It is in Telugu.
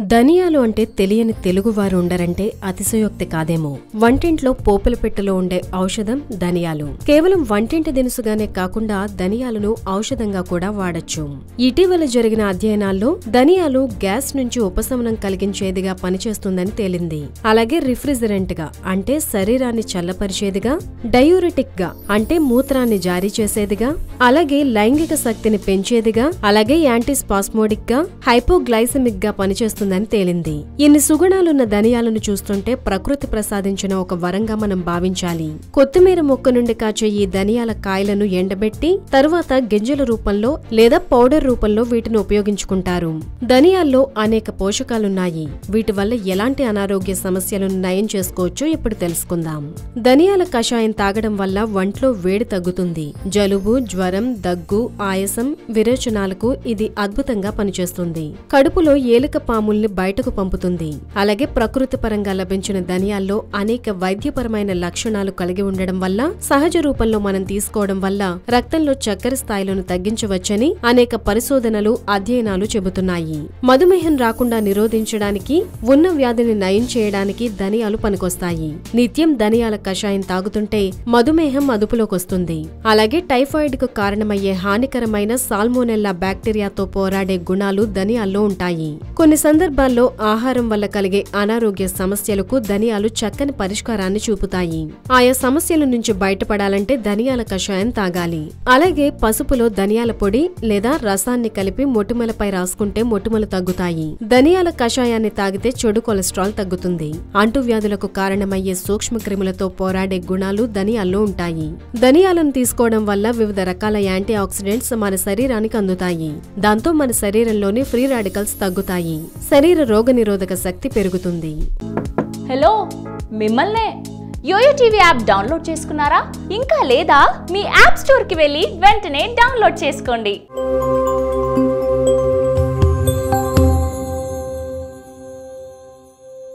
ధనియాలు అంటే తెలియని తెలుగువారు ఉండరంటే అతిశయోక్తి కాదేమో వంటింట్లో పోపుల పెట్టెలో ఉండే ఔషధం ధనియాలు కేవలం వంటింటి దినుసుగానే కాకుండా ధనియాలను ఔషధంగా కూడా వాడొచ్చు ఇటీవల జరిగిన అధ్యయనాల్లో ధనియాలు గ్యాస్ నుంచి ఉపశమనం కలిగించేదిగా పనిచేస్తుందని తేలింది అలాగే రిఫ్రిజరెంట్ గా అంటే శరీరాన్ని చల్లపరిచేదిగా డయూరిటిక్ గా అంటే మూత్రాన్ని జారీ చేసేదిగా అలాగే లైంగిక శక్తిని పెంచేదిగా అలాగే యాంటీ స్పాస్మోడిక్ గా హైపోగ్లైసమిక్ గా పనిచేస్తుందని తేలింది ఇన్ని సుగుణాలున్న ధనియాలను చూస్తుంటే ప్రకృతి ప్రసాదించిన ఒక వరంగా మనం భావించాలి కొత్తిమీర మొక్క నుండి కాచే ఈ ధనియాల కాయలను ఎండబెట్టి తరువాత గింజల రూపంలో లేదా పౌడర్ రూపంలో వీటిని ఉపయోగించుకుంటారు ధనియాల్లో అనేక పోషకాలున్నాయి వీటి వల్ల ఎలాంటి అనారోగ్య సమస్యలను నయం చేసుకోవచ్చో ఇప్పుడు తెలుసుకుందాం ధనియాల కషాయం తాగడం వల్ల వంట్లో వేడి తగ్గుతుంది జలుబు జ్వరం దగ్గు ఆయాసం విరేచనాలకు ఇది అద్భుతంగా పనిచేస్తుంది కడుపులో ఏలిక పాముల్ని బయటకు పంపుతుంది అలాగే ప్రకృతి పరంగా లభించిన ధనియాల్లో అనేక వైద్యపరమైన లక్షణాలు కలిగి ఉండడం వల్ల సహజ రూపంలో మనం తీసుకోవడం వల్ల రక్తంలో చక్కెర స్థాయిలను తగ్గించవచ్చని అనేక పరిశోధనలు అధ్యయనాలు చెబుతున్నాయి మధుమేహం రాకుండా నిరోధించడానికి ఉన్న వ్యాధిని నయం చేయడానికి ధనియాలు పనికొస్తాయి నిత్యం ధనియాల కషాయం తాగుతుంటే మధుమేహం అదుపులోకొస్తుంది అలాగే టైఫాయిడ్ కు కారణమయ్యే హానికరమైన సాల్మోనెల్లా బ్యాక్టీరియాతో పోరాడే గుణాలు ధనియాల్లో ఉంటాయి కొన్ని సందర్భాల్లో ఆహారం వల్ల కలిగే అనారోగ్య సమస్యలకు ధనియాలు చక్కని పరిష్కారాన్ని చూపుతాయి ఆయా సమస్యల నుంచి బయటపడాలంటే ధనియాల కషాయం తాగాలి అలాగే పసుపులో ధనియాల పొడి లేదా రసాన్ని కలిపి మొటిమలపై రాసుకుంటే మొటిమలు తగ్గుతాయి ధనియాల కషాయాన్ని తాగితే చెడు కొలెస్ట్రాల్ తగ్గుతుంది అంటువ్యాధులకు కారణమయ్యే సూక్ష్మ క్రిములతో పోరాడే గుణాలు ధనియాల్లో ఉంటాయి ధనియాలను తీసుకోవడం వల్ల వివిధ రకాల యాంటీ ఆక్సిడెంట్స్ మన శరీరానికి అందుతాయి దాంతో మన శరీరంలోని ఫ్రీ రాడికల్స్ తగ్గుతాయి శరీర రోగనిరోధక శక్తి పెరుగుతుంది హలో మిమ్మల్నే యోయో టీవీ యాప్ డౌన్లోడ్ చేసుకున్నారా ఇంకా లేదా మీ యాప్ స్టోర్కి వెళ్ళి వెంటనే డౌన్లోడ్ చేసుకోండి